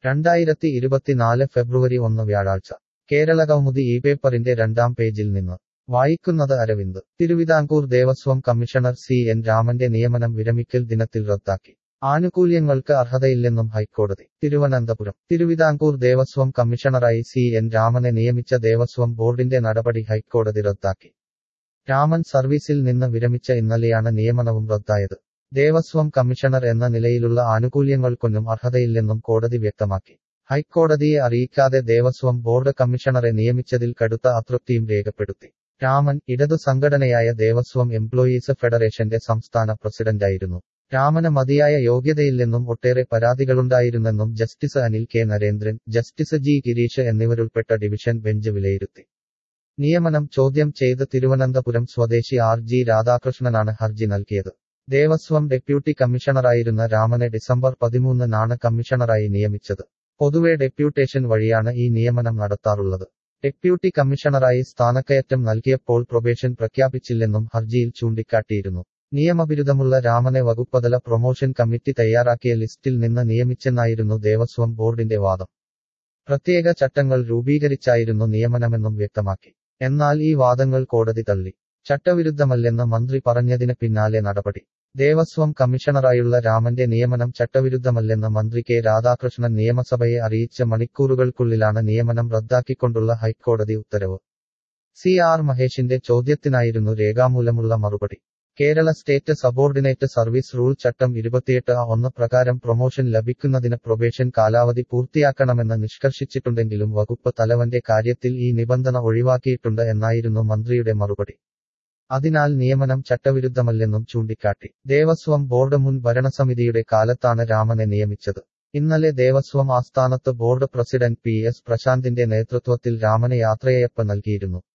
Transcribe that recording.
രണ്ടായിരത്തി ഇരുപത്തിനാല് ഫെബ്രുവരി ഒന്ന് വ്യാഴാഴ്ച കേരള കൗമുദി ഈ പേപ്പറിന്റെ രണ്ടാം പേജിൽ നിന്ന് വായിക്കുന്നത് Aravind Thiruvithamkoor Devaswom commissioner C N രാമന്റെ നിയമനം വിരമിക്കൽ ദിനത്തിൽ റദ്ദാക്കി ആനുകൂല്യങ്ങൾക്ക് അർഹതയില്ലെന്നും ഹൈക്കോടതി തിരുവനന്തപുരം തിരുവിതാംകൂർ ദേവസ്വം കമ്മീഷണറായി സി എൻ രാമനെ നിയമിച്ച ദേവസ്വം ബോർഡിന്റെ നടപടി ഹൈക്കോടതി റദ്ദാക്കി രാമൻ സർവീസിൽ നിന്ന് വിരമിച്ച ഇന്നലെയാണ് നിയമനവും റദ്ദായത് ദേവസ്വം കമ്മീഷണർ എന്ന നിലയിലുള്ള ആനുകൂല്യങ്ങൾക്കൊന്നും അർഹതയില്ലെന്നും കോടതി വ്യക്തമാക്കി ഹൈക്കോടതിയെ അറിയിക്കാതെ ദേവസ്വം ബോർഡ് കമ്മീഷണറെ നിയമിച്ചതിൽ കടുത്ത അതൃപ്തിയും രേഖപ്പെടുത്തി രാമൻ ഇടതു സംഘടനയായ ദേവസ്വം എംപ്ലോയീസ് ഫെഡറേഷന്റെ സംസ്ഥാന പ്രസിഡന്റായിരുന്നു രാമന് മതിയായ യോഗ്യതയില്ലെന്നും ഒട്ടേറെ പരാതികളുണ്ടായിരുന്നെന്നും justice Anil K Narendran justice G Gireesh എന്നിവരുൾപ്പെട്ട ഡിവിഷൻ ബെഞ്ച് വിലയിരുത്തി നിയമനം ചോദ്യം ചെയ്ത് തിരുവനന്തപുരം സ്വദേശി ആർ ജി രാധാകൃഷ്ണനാണ് ഹർജി നൽകിയത് ദേവസ്വം ഡെപ്യൂട്ടി കമ്മീഷണറായിരുന്ന രാമനെ ഡിസംബർ പതിമൂന്നിനാണ് കമ്മീഷണറായി നിയമിച്ചത് പൊതുവെ ഡെപ്യൂട്ടേഷൻ വഴിയാണ് ഈ നിയമനം നടത്താറുള്ളത് ഡെപ്യൂട്ടി കമ്മീഷണറായി സ്ഥാനക്കയറ്റം നൽകിയപ്പോൾ പ്രൊബേഷൻ പ്രഖ്യാപിച്ചില്ലെന്നും ഹർജിയിൽ ചൂണ്ടിക്കാട്ടിയിരുന്നു നിയമബിരുദമുള്ള രാമനെ വകുപ്പതല പ്രൊമോഷൻ കമ്മിറ്റി തയ്യാറാക്കിയ ലിസ്റ്റിൽ നിന്ന് നിയമിച്ചെന്നായിരുന്നു ദേവസ്വം ബോർഡിന്റെ വാദം പ്രത്യേക ചട്ടങ്ങൾ രൂപീകരിച്ചായിരുന്നു നിയമനമെന്നും വ്യക്തമാക്കി എന്നാൽ ഈ വാദങ്ങൾ കോടതി തള്ളി ചട്ടവിരുദ്ധമല്ലെന്ന് മന്ത്രി പറഞ്ഞതിന് പിന്നാലെ നടപടി ദേവസ്വം കമ്മീഷണറായുള്ള രാമന്റെ നിയമനം ചട്ടവിരുദ്ധമല്ലെന്ന് മന്ത്രി കെ രാധാകൃഷ്ണൻ നിയമസഭയെ അറിയിച്ച മണിക്കൂറുകൾക്കുള്ളിലാണ് നിയമനം റദ്ദാക്കിക്കൊണ്ടുള്ള ഹൈക്കോടതി ഉത്തരവ് സി ആർ മഹേഷിന്റെ ചോദ്യത്തിനായിരുന്നു രേഖാമൂലമുള്ള മറുപടി Kerala state subordinate service rule ചട്ടം ഇരുപത്തിയെട്ട് ആ ഒന്ന് പ്രകാരം പ്രൊമോഷൻ ലഭിക്കുന്നതിന് പ്രൊബേഷൻ കാലാവധി പൂർത്തിയാക്കണമെന്ന് നിഷ്കർഷിച്ചിട്ടുണ്ടെങ്കിലും വകുപ്പ് തലവന്റെ കാര്യത്തിൽ ഈ നിബന്ധന ഒഴിവാക്കിയിട്ടുണ്ട് എന്നായിരുന്നു മന്ത്രിയുടെ മറുപടി അതിനാൽ നിയമനം ചട്ടവിരുദ്ധമല്ലെന്നും ചൂണ്ടിക്കാട്ടി ദേവസ്വം ബോർഡ് മുൻ ഭരണസമിതിയുടെ കാലത്താണ് രാമനെ നിയമിച്ചത് ഇന്നലെ ദേവസ്വം ആസ്ഥാനത്ത് ബോർഡ് പ്രസിഡന്റ് പി എസ് പ്രശാന്തിന്റെ നേതൃത്വത്തിൽ രാമന് യാത്രയയപ്പ് നൽകിയിരുന്നു